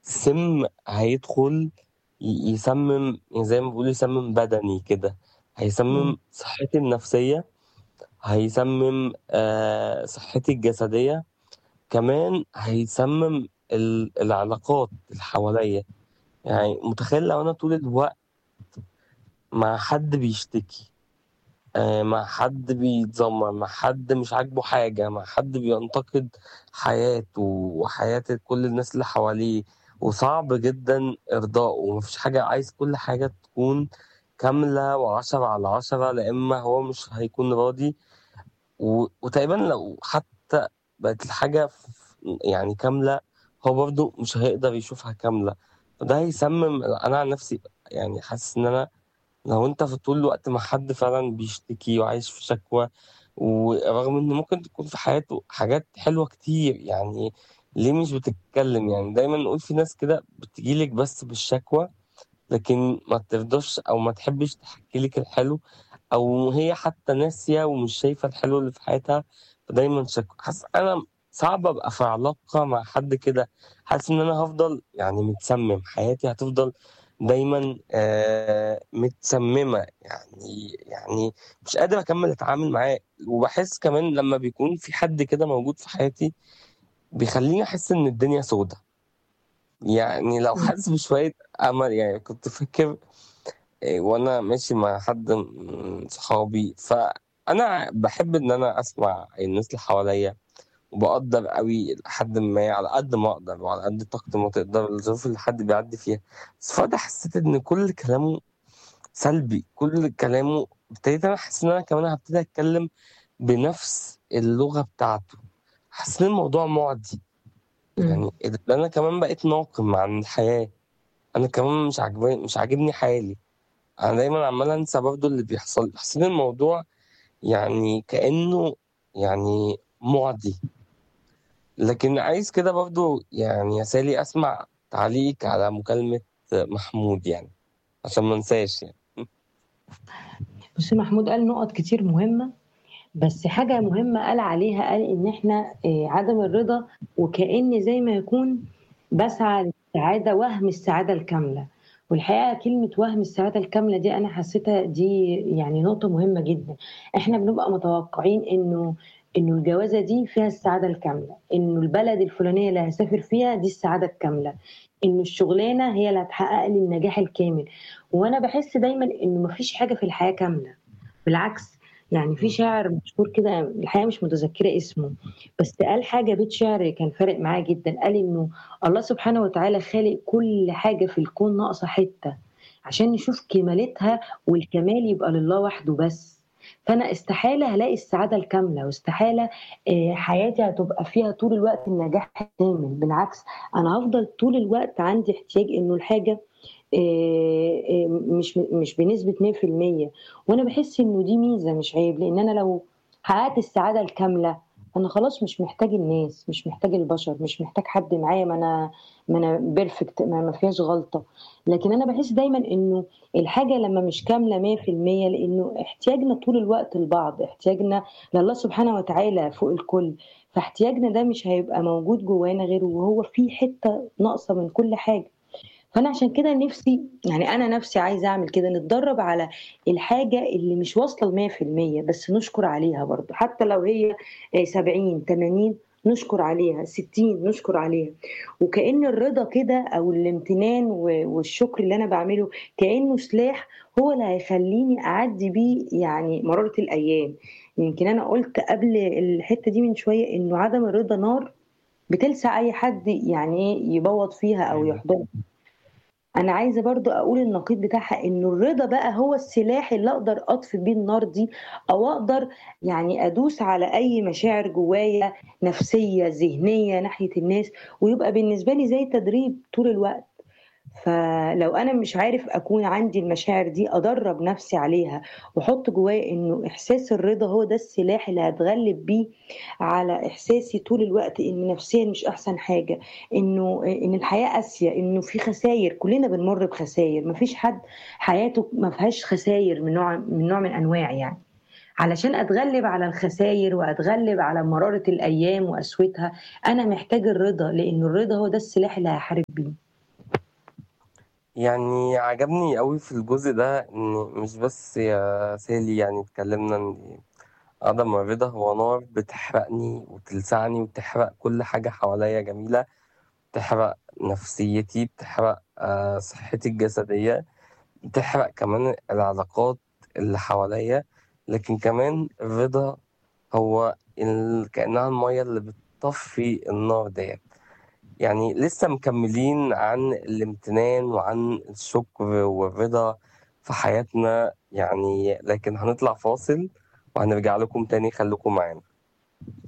سم هيدخل ي- يسمم زي ما بيقولوا يسمم بدني كده هيسمم إمم. صحتي النفسية هيسمم آه صحتي الجسدية كمان هيسمم ال- العلاقات اللي حواليا يعني متخيل لو أنا طول الوقت مع حد بيشتكي آه، مع حد بيتذمر مع حد مش عاجبه حاجة مع حد بينتقد حياته وحياة كل الناس اللي حواليه وصعب جدا إرضائه ومفيش حاجة عايز كل حاجة تكون كاملة وعشرة على عشرة لا إما هو مش هيكون راضي و... وتقريبا لو حتى بقت الحاجة ف- يعني كاملة هو برضه مش هيقدر يشوفها كاملة فده هيسمم أنا عن نفسي يعني حاسس إن أنا لو انت في طول الوقت مع حد فعلا بيشتكي وعايش في شكوى ورغم ان ممكن تكون في حياته حاجات حلوة كتير يعني ليه مش بتتكلم يعني دايما نقول في ناس كده بتجيلك بس بالشكوى لكن ما ترضاش او ما تحبش تحكي لك الحلو او هي حتى ناسية ومش شايفة الحلو اللي في حياتها فدايما شكوى حاسس انا صعب ابقى في علاقة مع حد كده حاسس ان انا هفضل يعني متسمم حياتي هتفضل دايما آه متسممة يعني يعني مش قادر اكمل اتعامل معاه وبحس كمان لما بيكون في حد كده موجود في حياتي بيخليني احس ان الدنيا سودة يعني لو إمم. حاسس بشوية امل يعني كنت فاكر إيه، وانا ماشي مع حد من صحابي فانا بحب ان انا اسمع الناس اللي حواليا وبقدر قوي لحد ما على قد ما اقدر وعلى قد طاقتي ما تقدر الظروف اللي حد بيعدي فيها بس فجأة حسيت ان كل كلامه سلبي كل كلامه ابتديت انا احس ان انا كمان هبتدي اتكلم بنفس اللغة بتاعته حسيت ان الموضوع معدي إمم. يعني ده انا كمان بقيت ناقم عن الحياة انا كمان مش عاجبني مش عاجبني حالي انا دايما عمال انسى برضه اللي بيحصل حسيت ان الموضوع يعني كأنه يعني معدي لكن عايز كده برضه يعني يا سالي اسمع تعليقك على مكالمة محمود يعني عشان ما انساش يعني بُص محمود قال نُقط كتير مهمة، بس حاجة مهمة قال عليها قال إن إحنا آآ عدم الرضا وكأن زي ما يكون باسعى للسعادة وَهْم السعادة الكاملة، والحقيقة كلمة وَهْم السعادة الكاملة دي أنا حسيتها دي يعني نقطة مهمة جدًا، إحنا بنبقى متوقعين إنه إنه الجوازة دي فيها السعادة الكاملة، إنه البلد الفلانية اللي هاسافر فيها دي السعادة الكاملة، إنه الشغلانة هي اللي هتحقق لي النجاح الكامل، وأنا باحس دايمًا إنه ما فيش حاجة في الحياة كاملة، بالعكس يعني في مم. شاعر مشهور كده الحقيقة مش متذكرة اسمه، بس قال حاجة بيت شعر كان فارق معايا جدًا، قال إنه الله سبحانه وتعالى خالق كل حاجة في الكون ناقصة حتة، عشان نشوف كمالتها والكمال يبقى لله وحده بس، فأنا استحالة هالاقي السعادة الكاملة واستحالة آآ حياتي هتبقى فيها طول الوقت النجاح الكامل، بالعكس أنا هافضل طول الوقت عندي احتياج إنه الحاجة آآ آآ مش مش بنسبة 100% وأنا باحس إنه دي ميزة مش عيب، لإن أنا لو حققت السعادة الكاملة أنا خلاص مش محتاج الناس، مش محتاج البشر، مش محتاج حد معايا ما أنا ما أنا perfect ما ما فيهاش غلطة، لكن أنا باحس دايمًا إنه الحاجة لمّا مش كاملة 100% لإنه احتياجنا طول الوقت لبعض، احتياجنا لله سبحانه وتعالى فوق الكل، فاحتياجنا ده مش هيبقى موجود جوانا غير وهو في حتة ناقصة من كل حاجة. فأنا عشان كده نفسي يعني أنا نفسي عايزة أعمل كده، نتدرب على الحاجة اللي مش واصلة ل100% بس نشكر عليها برضه، حتى لو هي آآ 70، 80 نشكر عليها، 60 نشكر عليها، وكأن الرضا كده أو الامتنان و والشكر اللي أنا باعمله كأنه سلاح هو اللي هيخلّيني أعدّي بيه يعني مرارة الأيام، يمكن أنا قُلت قبل الحتة دي من شوية إنه عدم الرضا نار بتلسع أي حد يعني إيه يبوّظ فيها أو أيوه. يحضنها. أنا عايزة برضه أقول النقيض بتاعها إنه الرضا بقى هو السلاح اللي أقدر أطفي بيه النار دي، أو أقدر يعني أدوس على أي مشاعر جوايا نفسية، ذهنية ناحية الناس، ويبقى بالنسبة لي زي تدريب طول الوقت. فلو أنا مش عارف أكون عندي المشاعر دي أدرّب نفسي عليها، وأحط جوايا إنه إحساس الرضا هو ده السلاح اللي هاتغلب بيه على إحساسي طول الوقت إن نفسيًا مش أحسن حاجة، إنه آآ إن الحياة قاسية، إنه في خساير، كلنا بنمُر بخساير، ما فيش حد حياته ما فيهاش خساير من نوع من نوع من أنواع يعني. علشان أتغلب على الخساير وأتغلب على مرارة الأيام وقسوتها، أنا محتاج الرضا، لإنه الرضا هو ده السلاح اللي هاحارب بيه. يعني عجبني قوي في الجزء ده ان مش بس يا سالي يعني اتكلمنا ان عدم الرضا هو نار بتحرقني وتلسعني وتحرق كل حاجة حواليا جميلة بتحرق نفسيتي بتحرق آه، صحتي الجسدية بتحرق كمان العلاقات اللي حواليا لكن كمان الرضا هو ال... كأنها المية اللي بتطفي النار ديت يعني لسه مكملين عن الامتنان وعن الشكر والرضا في حياتنا يعني لكن هنطلع فاصل وهنرجع لكم تاني خليكم معانا